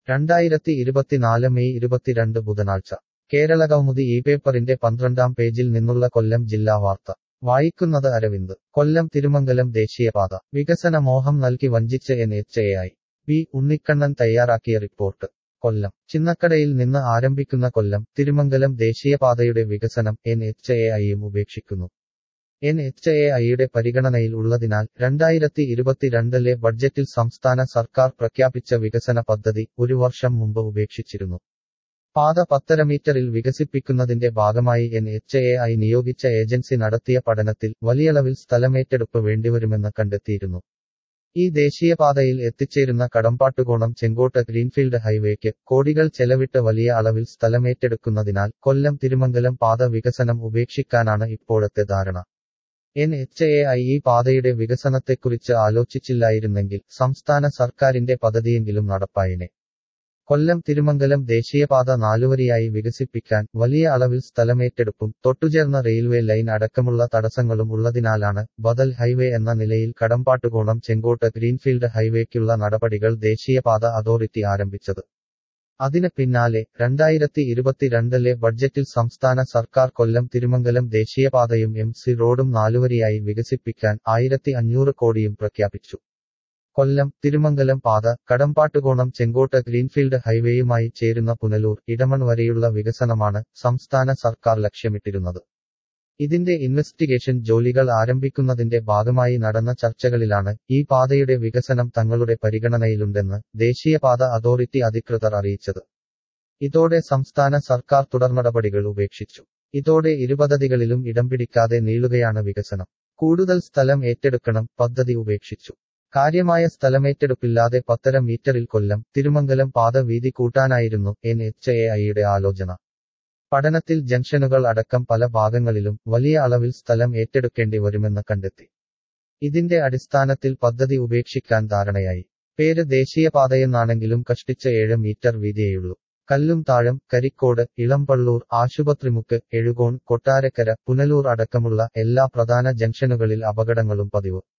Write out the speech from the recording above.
രണ്ടായിരത്തി ഇരുപത്തിനാല് മെയ് ഇരുപത്തിരണ്ട് ബുധനാഴ്ച കേരള കൗമുദി ഈ പേപ്പറിന്റെ പന്ത്രണ്ടാം പേജിൽ നിന്നുള്ള കൊല്ലം ജില്ലാ വാർത്ത വായിക്കുന്നത് അരവിന്ദ് കൊല്ലം തിരുമംഗലം ദേശീയപാത വികസന മോഹം നൽകി വഞ്ചിച്ച് N H A I P Unnikannan തയ്യാറാക്കിയ റിപ്പോർട്ട് കൊല്ലം ചിന്നക്കടയിൽ നിന്ന് ആരംഭിക്കുന്ന കൊല്ലം തിരുമംഗലം ദേശീയപാതയുടെ വികസനം എൻ എച്ച് എ ഐയും ഉപേക്ഷിക്കുന്നു എൻ എച്ച് എ ഐയുടെ പരിഗണനയിൽ ഉള്ളതിനാൽ രണ്ടായിരത്തി ഇരുപത്തിരണ്ടിലെ ബഡ്ജറ്റിൽ സംസ്ഥാന സർക്കാർ പ്രഖ്യാപിച്ച വികസന പദ്ധതി ഒരു വർഷം മുമ്പ് ഉപേക്ഷിച്ചിരുന്നു പാത പത്തര മീറ്ററിൽ വികസിപ്പിക്കുന്നതിന്റെ ഭാഗമായി എൻ എച്ച് എ ഐ നിയോഗിച്ച ഏജൻസി നടത്തിയ പഠനത്തിൽ വലിയളവിൽ സ്ഥലമേറ്റെടുപ്പ് വേണ്ടിവരുമെന്ന് കണ്ടെത്തിയിരുന്നു ഈ ദേശീയപാതയിൽ എത്തിച്ചേരുന്ന കടമ്പാട്ടുകോണം ചെങ്കോട്ട ഗ്രീൻഫീൽഡ് ഹൈവേക്ക് കോടികൾ ചെലവിട്ട് വലിയ അളവിൽ സ്ഥലമേറ്റെടുക്കുന്നതിനാൽ കൊല്ലം തിരുമംഗലം പാത വികസനം ഉപേക്ഷിക്കാനാണ് ഇപ്പോഴത്തെ ധാരണ എൻ എച്ച് എ ഐ ഈ പാതയുടെ വികസനത്തെക്കുറിച്ച് ആലോചിച്ചില്ലായിരുന്നെങ്കിൽ സംസ്ഥാന സർക്കാരിന്റെ പദ്ധതിയെങ്കിലും നടപ്പായിനെ കൊല്ലം തിരുമംഗലം ദേശീയപാത നാലുവരിയായി വികസിപ്പിക്കാൻ വലിയ അളവിൽ സ്ഥലമേറ്റെടുപ്പും തൊട്ടുചേർന്ന റെയിൽവേ ലൈൻ അടക്കമുള്ള തടസ്സങ്ങളും ഉള്ളതിനാലാണ് ബദൽ ഹൈവേ എന്ന നിലയിൽ കടമ്പാട്ടുകോണം ചെങ്കോട്ട് ഗ്രീൻഫീൽഡ് ഹൈവേക്കുള്ള നടപടികൾ ദേശീയപാത അതോറിറ്റി ആരംഭിച്ചത് അതിന് പിന്നാലെ രണ്ടായിരത്തി ഇരുപത്തിരണ്ടിലെ ബഡ്ജറ്റിൽ സംസ്ഥാന സർക്കാർ കൊല്ലം തിരുമംഗലം ദേശീയപാതയും എം സി റോഡും നാലുവരിയായി വികസിപ്പിക്കാൻ ആയിരത്തി അഞ്ഞൂറ് കോടിയും പ്രഖ്യാപിച്ചു കൊല്ലം തിരുമംഗലം പാത കടമ്പാട്ടുകോണം ചെങ്കോട്ട് ഗ്രീൻഫീൽഡ് ഹൈവേയുമായി ചേരുന്ന പുനലൂർ ഇടമൺ വരെയുള്ള വികസനമാണ് സംസ്ഥാന സർക്കാർ ലക്ഷ്യമിട്ടിരുന്നത് ഇതിന്റെ ഇൻവെസ്റ്റിഗേഷൻ ജോലികൾ ആരംഭിക്കുന്നതിന്റെ ഭാഗമായി നടന്ന ചർച്ചകളിലാണ് ഈ പാതയുടെ വികസനം തങ്ങളുടെ പരിഗണനയിലുണ്ടെന്ന് ദേശീയപാത അതോറിറ്റി അധികൃതർ അറിയിച്ചത് ഇതോടെ സംസ്ഥാന സർക്കാർ തുടർനടപടികൾ ഉപേക്ഷിച്ചു ഇതോടെ ഇരുപദ്ധതികളിലും ഇടം പിടിക്കാതെ നീളുകയാണ് വികസനം കൂടുതൽ സ്ഥലം ഏറ്റെടുക്കണം പദ്ധതി ഉപേക്ഷിച്ചു കാര്യമായ സ്ഥലമേറ്റെടുപ്പില്ലാതെ പത്തര മീറ്ററിൽ കൊല്ലം തിരുമംഗലം പാത വീതി കൂട്ടാനായിരുന്നു എൻ എച്ച് എ ഐയുടെ ആലോചന പഠനത്തിൽ ജംഗ്ഷനുകൾ അടക്കം പല ഭാഗങ്ങളിലും വലിയ അളവിൽ സ്ഥലം ഏറ്റെടുക്കേണ്ടി വരുമെന്ന് കണ്ടെത്തി ഇതിന്റെ അടിസ്ഥാനത്തിൽ പദ്ധതി ഉപേക്ഷിക്കാൻ ധാരണയായി പേര് ദേശീയപാതയെന്നാണെങ്കിലും കഷ്ടിച്ച ഏഴ് മീറ്റർ വീതിയേയുള്ളൂ കല്ലും താഴം കരിക്കോട് ഇളമ്പള്ളൂർ ആശുപത്രിമുക്ക് എഴുകോൺ കൊട്ടാരക്കര പുനലൂർ അടക്കമുള്ള എല്ലാ പ്രധാന ജംഗ്ഷനുകളിൽ അപകടങ്ങളും പതിവ്